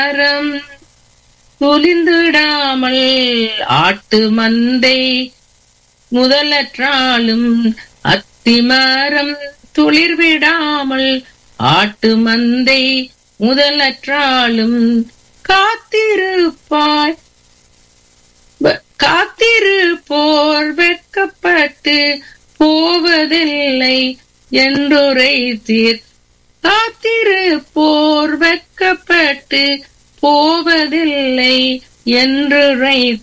மரம் துளிந்திடாமல் ஆட்டு மந்தை முதலற்றாலும் அத்திமரம் துளிர்விடாமல் ஆட்டு மந்தை முதலற்றாலும் காத்திருப்பாய் வ- காத்திருப்போர் வெட்கப்பட்டு போவதில்லை என்றுரைத்தீர் காத்திருப்போர் வெட்கப்பட்டு போவதில்லை என்று